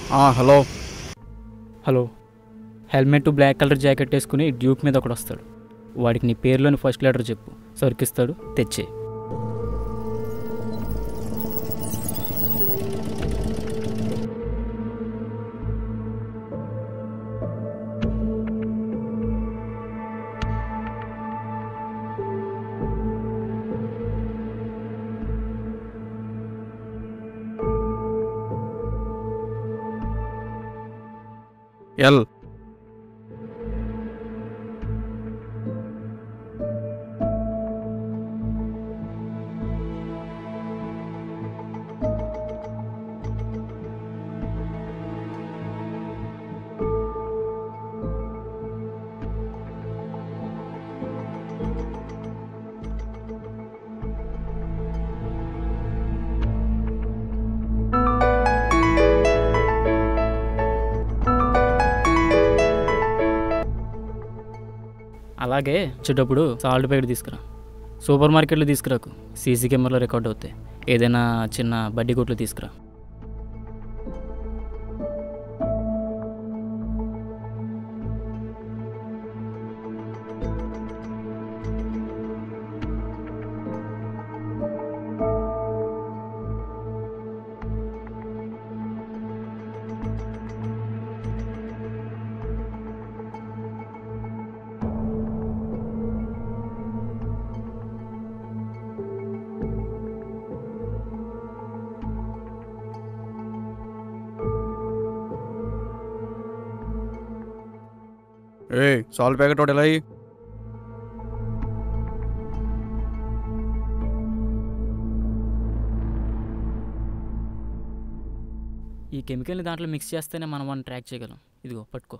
Hello hello helmet black colour jacket వేసుకుని Duke మీద ఒకడు వస్తాడు వాడికి నీ పేరులోని ఫస్ట్ లెటర్ చెప్పు సరికిస్తాడు తెచ్చే ఎల్ అలాగే వచ్చేటప్పుడు సాల్ట్ ప్యాకెట్ తీసుకురా సూపర్ మార్కెట్లో తీసుకురాకు సీసీ కెమెరాలో రికార్డ్ అవుతాయి ఏదైనా చిన్న బడ్డీ కొట్లు తీసుకురా ఏ సాల్ట్ ప్యాకెట్ ఒకటి ఎలా అయ్యి ఈ కెమికల్ని దాంట్లో మిక్స్ చేస్తేనే మనం వాడిని ట్రాక్ చేయగలం ఇదిగో పట్టుకో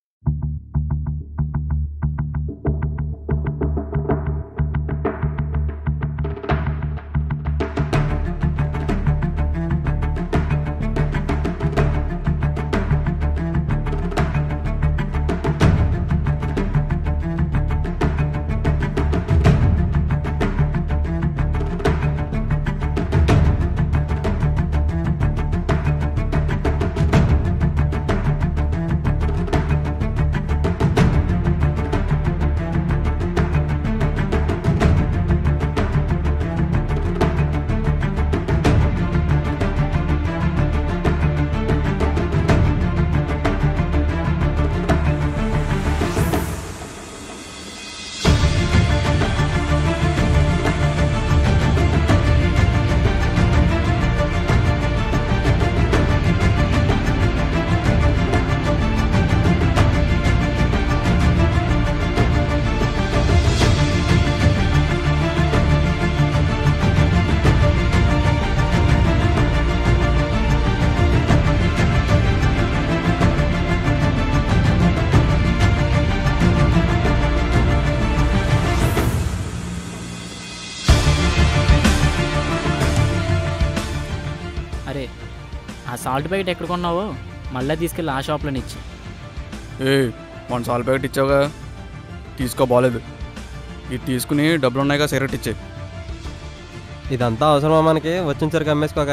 అరే ఆ సాల్ట్ ప్యాకెట్ ఎక్కడ కొన్నావో మళ్ళీ తీసుకెళ్ళి ఆ షాప్లోనే ఇచ్చి ఏ వన్ సాల్ట్ ప్యాకెట్ ఇచ్చావుగా తీసుకో బాలేదు ఇది తీసుకుని డబ్బులు ఉన్నాయిగా సిగరెట్ ఇచ్చే ఇదంతా అవసరమా మనకి వచ్చిన సరికి అమ్మేసుకోక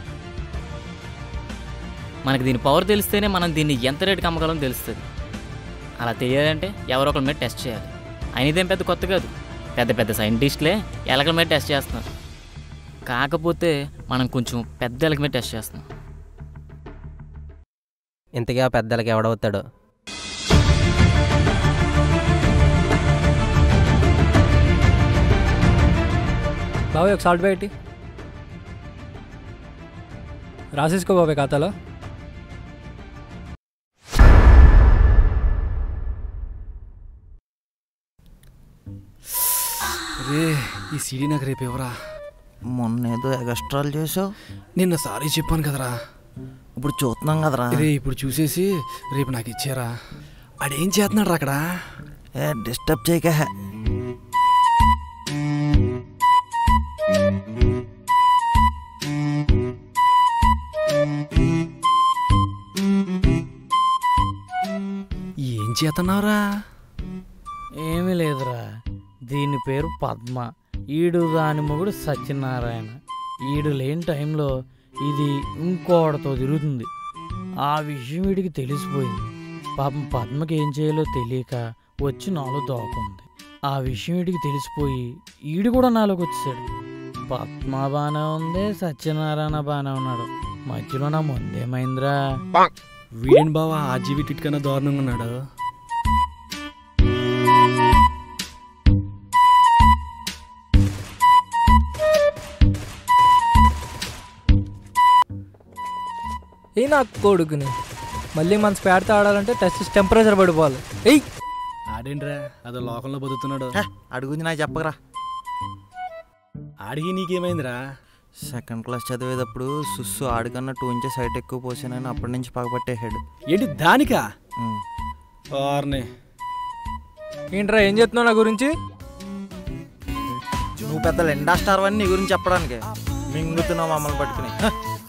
మనకి దీని పవర్ తెలిస్తేనే మనం దీన్ని ఎంత రేటుకి అమ్మగలం తెలుస్తుంది అలా తెలియాలంటే ఎవరో ఒకరి మీద టెస్ట్ చేయాలి అయిన ఇదేం పెద్ద కొత్త కాదు పెద్ద పెద్ద సైంటిస్టులే ఎలకల మీద టెస్ట్ చేస్తున్నారు కాకపోతే మనం కొంచెం పెద్ద ఎలక మీద టెస్ట్ చేస్తున్నాం ఇంతకీ ఆ పెద్దలకి ఎవడవుతాడు బాబాయ్ ఒక సాల్ట్ ప్యాకెట్ రాసేసుకో బాబాయ్ ఖాతాలో రే ఈ సీడీ నాకు రేపు ఎవరా మొన్న ఏదో ఎగస్ట్రాల్ చేసావు నిన్న సారీ చెప్పాను కదరా ఇప్పుడు చూస్తున్నాం కదరా రే ఇప్పుడు చూసేసి రేపు నాకు ఇచ్చారా ఆడేం చేస్తున్నాడు రా అక్కడ ఏ డిస్టర్బ్ చేయక హే. ఏం చేస్తున్నావురా ఏమీ లేదురా దీని పేరు పద్మ ఈడు దాని మొగుడు సత్యనారాయణ ఈడు లేని టైంలో ఇది ఇంకోడతో తిరుగుతుంది ఆ విషయం వీడికి తెలిసిపోయింది పాపం పద్మకి ఏం చేయాలో తెలియక వచ్చి నాలో దోకుంది ఆ విషయం వీడికి తెలిసిపోయి ఈడు కూడా నాలోకి వచ్చేసాడు పద్మ బాగానే ఉంది సత్యనారాయణ బాగానే ఉన్నాడు మధ్యలో నా ముందేమైందిరా వీడేంటి బావా ఆ జీవి టిట్కన్నా దారుణంగా ఉన్నాడు ఏ నా కొడుకుని మళ్ళీ మన స్పాడ్తో ఆడాలంటే టెస్ట్ టెంపరేచర్ పడిపోవాలి ఎయ్ ఆడేంట్రా అదో లోకంలో బతుకుతున్నాడు హే, అడుగు గురించి నాకు చెప్పకరా ఆడికి నీకేమైందిరా సెకండ్ క్లాస్ చదివేటప్పుడు సుస్సు ఆడికన్నా టూ ఇంచెస్ హైట్ ఎక్కువ పోసానని అప్పటి నుంచి పగపట్టేసాడు ఏంటి దానికా ఉమ్. వారిని ఏంట్రా ఏం చెప్తున్నావు నా గురించి నువ్వు పెద్ద లిండా స్టార్ అని నీ గురించి చెప్పడానికి మింగుతున్నావు మమ్మల్ని పట్టుకుని హ,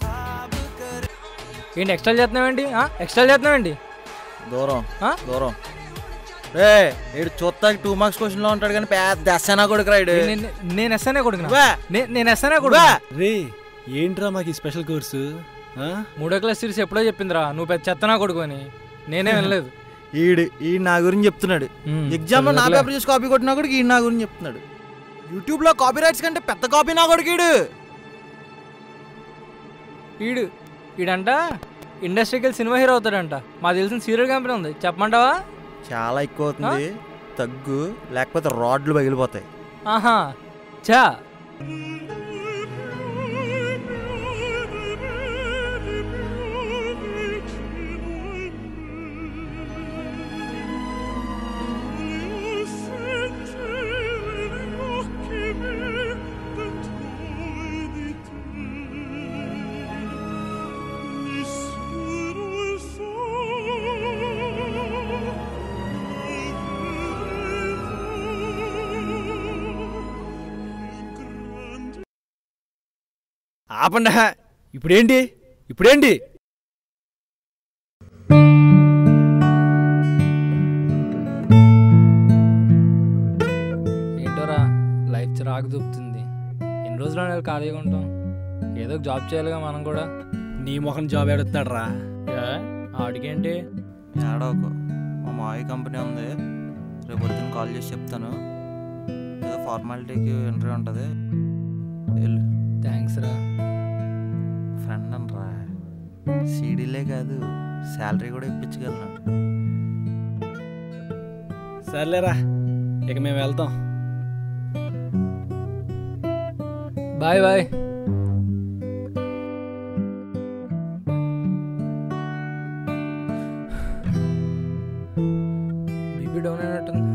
ఏంటి ఎక్స్ట్రా చేస్తున్నావేంటి ఎక్స్ట్రా చేస్తున్నావేంటి దూరం ఆ? దూరం రే ఏడు చూస్తాకి టూ మార్క్స్ క్వశ్చన్ లో ఉంటాడు కానీ పెద్ద ఎస్సనా కొడుకు రాయుడు నేను- నేను ఎస్ఐనే కొడుకున్నా వా. నే- నేను ఎస్ఐనే కొడుకున్నా రే ఏంట్రా మాకు ఈ స్పెషల్ కోర్సు ఆ? మూడో క్లాస్ సిరీస్ ఎప్పుడో చెప్పిందిరా నువ్వు పెద్ద చెత్తనా కొడుకు అని నేనే వినలేదు ఈడు ఈ నా గురించి చెప్తున్నాడు ఉమ్, ఎగ్జామ్ లో నా సర్లే. పేపర్ చూసి కాపీ కొట్టినా కూడా ఈ నా గురించి చెప్తున్నాడు యూట్యూబ్ లో కాపీ రైట్స్ కంటే పెద్ద కాపీ నా కొడుకు ఈడు ఈడు ఈడంట ఇండస్ట్రీకి వెళ్ళి సినిమా హీరో అవుతాడంట మాకు తెలిసిన సీరియల్ కంపెనీ ఉంది చెప్పమంటావా చాలా ఎక్కువ అవుతుంది తగ్గు లేకపోతే రాడ్లు పగిలిపోతాయి ఆహా చా ఆపండి హా. ఇప్పుడేంటి ఇప్పుడేంటి ఏంటోరా లైఫ్ చిరాకు చూపుతుంది ఎన్ని రోజులు అనేది ఖాళీగా ఉంటాం ఏదో ఒక జాబ్ చేయాలిగా మనం కూడా నీ మొహం జాబ్ ఎడుతాడు రా ఏ? ఆడికేంటి ఏడవకు మా మావి కంపెనీ ఉంది రేపు పొద్దున్న కాల్ చేసి చెప్తాను ఏదో ఫార్మాలిటీకి ఇంటర్వ్యూ ఉంటుంది వెళ్ళు థ్యాంక్స్ రా ఫ్రెండ్ అనరా సీడీలే కాదు శాలరీ కూడా ఇప్పించగలను సర్లేరా ఇక మేము వెళ్తాం బాయ్ బాయ్ బీపీ డౌన్ అయినట్టుంది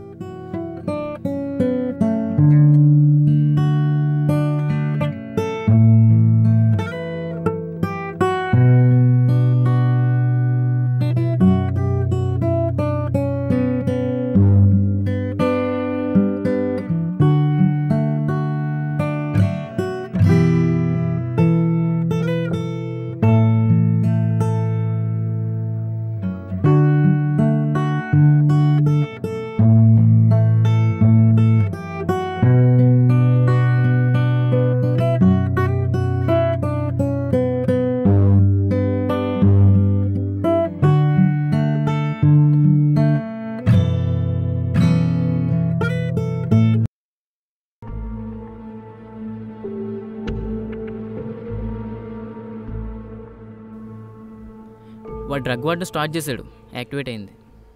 వాడు డ్రగ్ వాడడం స్టార్ట్ చేశాడు యాక్టివేట్ అయింది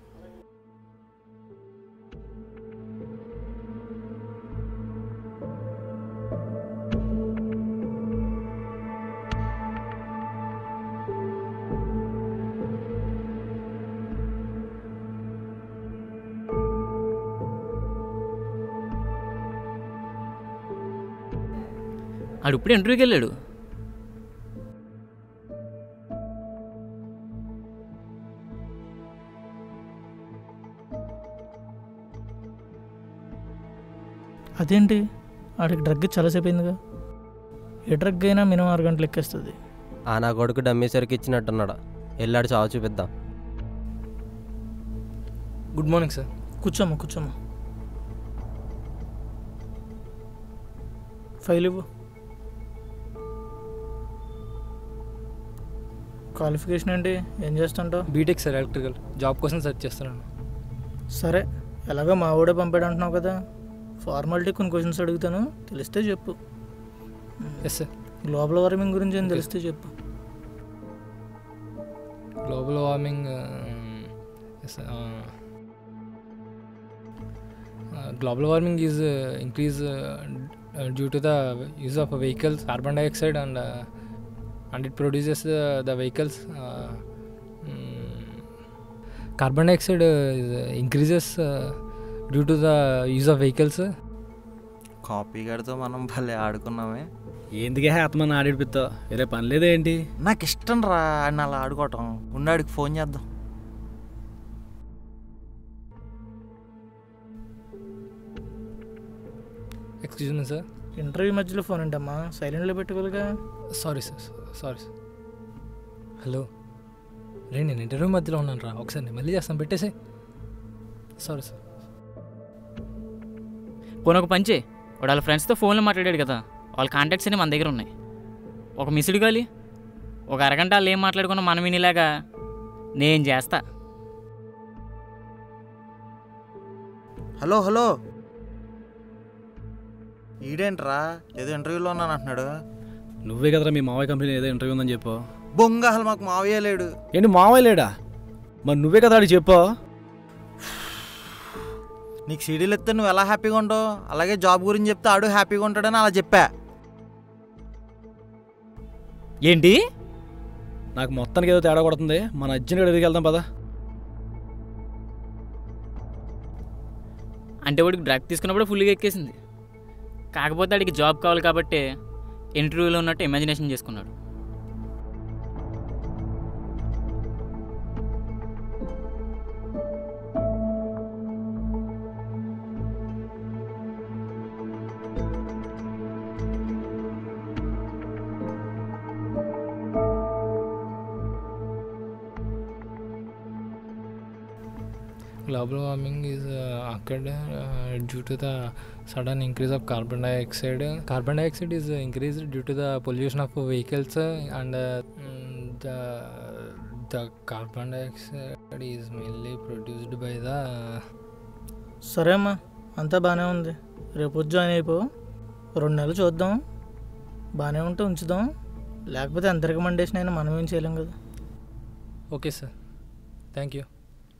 ఆడు ఇప్పుడు ఇంటర్వ్యూకి వెళ్ళాడు అదేంటి ఆడికి డ్రగ్ చాలాసేపు అయిందిగా ఏ డ్రగ్ అయినా మినిమం ఆరు గంటలు ఎక్కేస్తుంది ఆ నా కొడుకు డమ్మీ సరికి ఇచ్చినట్టున్నాడు వెళ్ళాడు చావు చూపిద్దాం గుడ్ మార్నింగ్ సార్ కూర్చోమ్మా కూర్చోమ్మా ఫైల్ ఇవ్వు క్వాలిఫికేషన్ ఏంటి ఏం చేస్తుంటావు బీటెక్ సార్ ఎలక్ట్రికల్ జాబ్ కోసం సెర్చ్ చేస్తున్నాను సరే ఎలాగో మా ఊడే పంపాడు అంటున్నావు కదా ఫార్మాలిటీ కొన్ని క్వశ్చన్స్ అడుగుతాను తెలిస్తే చెప్పు ఎస్ సార్ గ్లోబల్ వార్మింగ్ గురించి ఏం తెలిస్తే చెప్పు global warming global warming is increase due to the use of vehicles carbon dioxide and and it produces the vehicles carbon dioxide increases due to the use of vehicles కాపీ గడితో మనం భలే ఆడుకున్నామే ఎందుకే ఆత్మని ఆడిపిస్తావు వేరే పని లేదేంటి నాకు ఇష్టం రా అని అలా ఆడుకోవటం ఉన్నాడికి ఫోన్ చేద్దాం ఎక్స్క్యూజ్ మీ సార్ ఇంటర్వ్యూ మధ్యలో ఫోన్ ఏంటమ్మా సైలెంట్లో పెట్టుకోలేగా sorry sir sorry sir hello రే నేను ఇంటర్వ్యూ మధ్యలో ఉన్నాను రా ఒకసారి నేను మళ్ళీ చేస్తాను పెట్టేసి సారీ సార్ పోనీ ఒక పంచే వాడు వాళ్ళ ఫ్రెండ్స్తో ఫోన్లో మాట్లాడాడు కదా వాళ్ళ కాంటాక్ట్స్ అన్ని మన దగ్గర ఉన్నాయి ఒక మిస్డ్ కాలి ఒక అరగంట వాళ్ళు ఏం మాట్లాడుకున్నా మనం వినేలాగా నేను చేస్తా హలో హలో ఈడేంట్రా ఏదో ఇంటర్వ్యూలో ఉన్నాను అంటున్నాడు నువ్వే కదరా మీ మావయ్య కంపెనీ ఏదో ఇంటర్వ్యూ ఉందని చెప్పు బొంగ అసలు మాకు మావయ్య లేడు ఏంటి మావయ్య లేడా మరి నువ్వే కదా ఆడికి చెప్పు నీకు సీడీలు ఎత్తే నువ్వు ఎలా హ్యాపీగా ఉంటావు అలాగే జాబ్ గురించి చెప్తే ఆడు హ్యాపీగా ఉంటాడని అలా చెప్పా ఏంటి నాకు మొత్తానికి ఏదో తేడా కొడుతుంది మన అర్జున్ గడికి వెళ్దాం పదా అంటే వాడికి డ్రగ్ తీసుకున్నప్పుడు ఫుల్గా ఎక్కేసింది కాకపోతే వాడికి జాబ్ కావాలి కాబట్టి ఇంటర్వ్యూలో ఉన్నట్టు ఇమాజినేషన్ చేసుకున్నాడు global warming is uh, occurred uh, due to the sudden increase of carbon dioxide carbon dioxide is uh, increased due to the pollution of vehicles uh, and uh, mm, the the carbon dioxide is mainly produced by the సరే అమ్మా అంతా బాగానే ఉంది రేపు వచ్చి join అయిపో రెండు నెలలు చూద్దాం బాగానే ఉంటే ఉంచుదాం లేకపోతే ఎంత రికమెండేషన్ అయినా మనం ఏం చేయలేం కదా okay sir thank you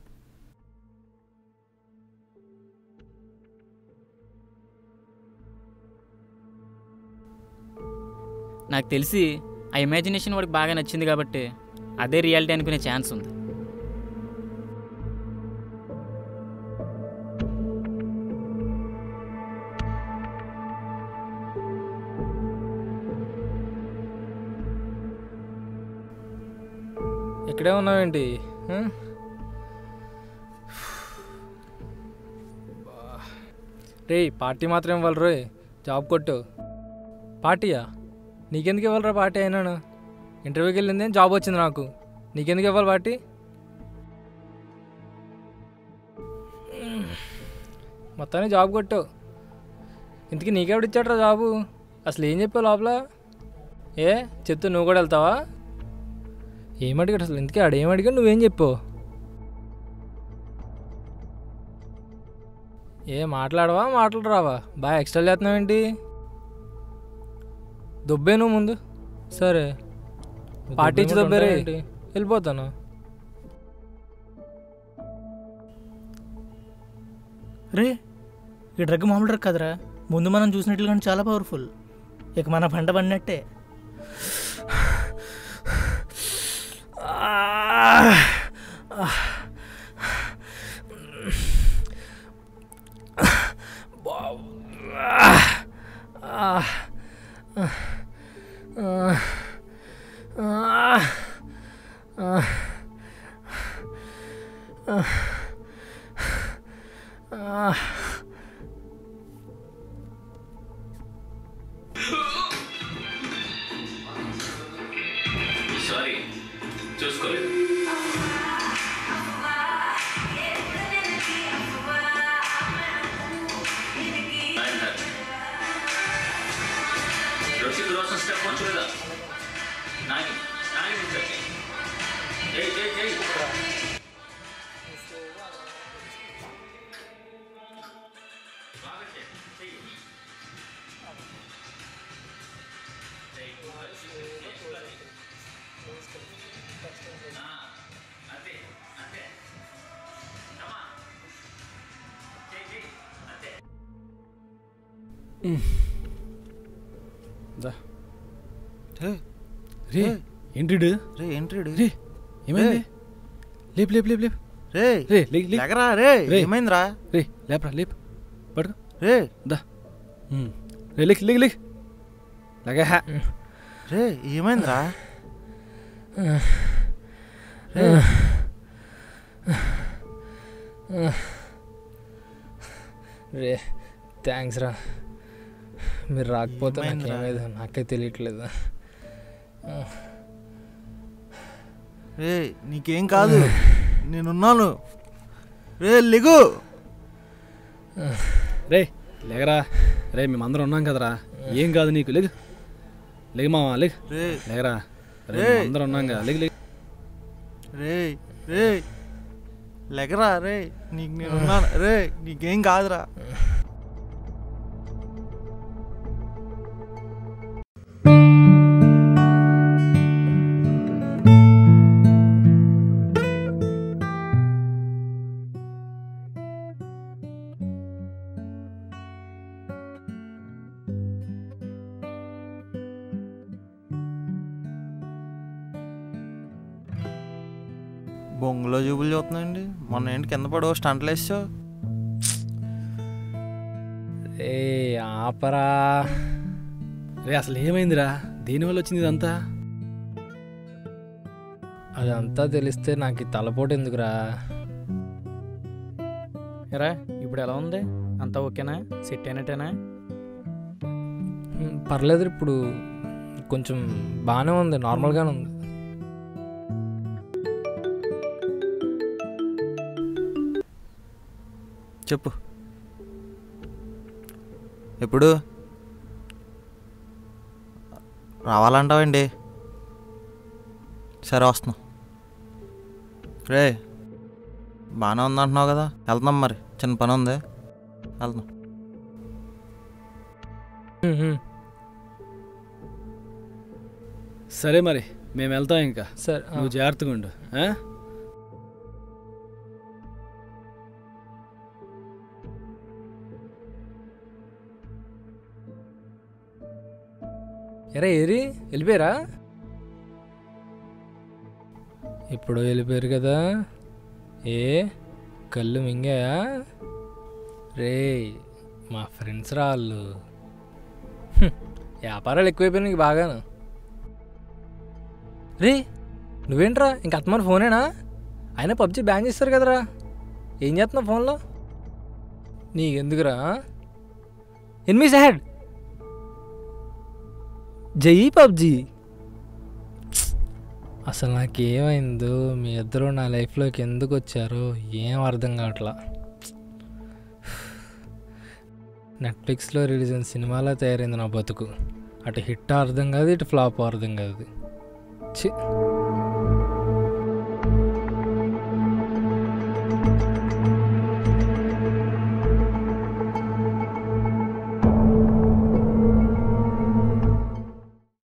నాకు తెలిసి ఆ ఇమాజినేషన్ వాడికి బాగా నచ్చింది కాబట్టి అదే రియాలిటీ అనుకునే ఛాన్స్ ఉంది ఇక్కడే ఉన్నావేంటి ఆ? రే పార్టీ మాత్రం ఇవ్వాలి రోయ్ జాబ్ కొట్టు పార్టీయా నీకెందుకు ఇవ్వాలరా పార్టీ అయినాను ఇంటర్వ్యూకి వెళ్ళింది జాబ్ వచ్చింది నాకు నీకెందుకు ఇవ్వాలి పార్టీ మొత్తానికి జాబ్ కొట్టు ఇంతకీ నీకెవడిచ్చాడ్రా జాబు అసలు ఏం చెప్పావు లోపల ఏ చెప్తే నువ్వు కూడా వెళ్తావా ఏమడిగాడు అసలు ఇంతకీ ఆడు ఏమడిగాడు నువ్వేం చెప్పావు ఏ మాట్లాడవా మాట్లాడరావా బాగా ఎక్స్ట్రా చేస్తున్నావేంటి దుబ్బే నువ్వు ముందు సరే పార్టీ ఇచ్చి దొబ్బేరే వెళ్ళిపోతాను రే ఈ డ్రగ్ మామూలు డ్రగ్ కదరా ముందు మనం చూసినట్లుగా చాలా పవర్ఫుల్ ఇక మన పంట పడినట్టే సారీ చూసుకోలేదు I'm happy. రుచికి రోషన్ స్టెప్ వచ్చు లేదా నాని నాని ఉంచండి చెయ్యి చెయ్యి చెయ్యి బాగా చెయ్యి చెయ్యి అంతే అంతే అమ్మా చెయ్యి చెయ్యి అంతే దా రే రే ఏంటి రే ఏంట్రీడు రే ఏమైంది లేపు లేపు లేపు లేపు రే రే లేక్ లేక్ లేకరా రే రే. ఏమైందిరా రే లేపరా లేపు పడుకో రే దా ఉమ్. రే లేక్ లేక్ లేక్ లాగా హ్యా రే ఏమైందిరా రే థ్యాంక్స్ రా మీరు రాకపోతే ఏమైందిరా? నాకేమేదో నాకే తెలియట్లేదు రే నీకేం కాదు నేనున్నాను రే లిగు రే లేకరా రే మేమందరం ఉన్నాం కదరా ఏం కాదు నీకు లేగు లేగు మావా లేగు రే లేకరా రే రేయ్. అందరం ఉన్నాం కదా లేగు లేగు రే రే లెగరా రే నీకు నేనున్నాను రే నీకేం కాదురా బొంగులో చూపులు చూస్తున్నాయండి మొన్న ఏంటి కింద పడో స్టంట్లు వేసావు ఏ ఆపరా రే అసలు ఏమైందిరా దేనివల్ల వచ్చింది ఇదంతా అదంతా తెలిస్తే నాకు ఈ తలపోటు ఎందుకురా ఎరా ఇప్పుడు ఎలా ఉంది అంతా ఓకేనా సెట్ అయినట్టేనా హ్మ్, పర్లేదు ఇప్పుడు కొంచెం బాగానే ఉంది నార్మల్గానే ఉంది చెప్పు ఎప్పుడు రావాలంటావండి సరే వస్తున్నాం రే బాగానే ఉందంటున్నావు కదా వెళ్తున్నాం మరి చిన్న పని ఉంది వెళ్తున్నాం హ్మ్, హ్మ్. సరే మరి మేము వెళ్తాం ఇంకా సరే ఆ. నువ్వు జాగ్రత్తగా ఉండు ఆ? ఎరా ఏరి వెళ్ళిపోయారా ఇప్పుడు వెళ్ళిపోయారు కదా ఏ కళ్ళు మింగాయా రే మా ఫ్రెండ్స్ రా వాళ్ళు హ్మ్, వ్యాపారాలు ఎక్కువైపోయినాయి నీకు బాగాను రే నువ్వేంట్రా ఇంక అత్తమారి ఫోనేనా అయినా పబ్జి బ్యాన్ చేస్తారు కదరా ఏం చేస్తున్నావు ఫోన్లో నీకెందుకురా ఎనిమిది హెడ్ జై పబ్జి అసలు నాకేమైందో మీ ఇద్దరు నా లైఫ్లోకి ఎందుకు వచ్చారో ఏం అర్థం కావట్లా నెట్ఫ్లిక్స్లో రిలీజ్ అయిన సినిమాలో తయారైంది నా బతుకు అటు హిట్ అర్థం కాదు ఇటు ఫ్లాప్ అర్థం కాదు ఛీ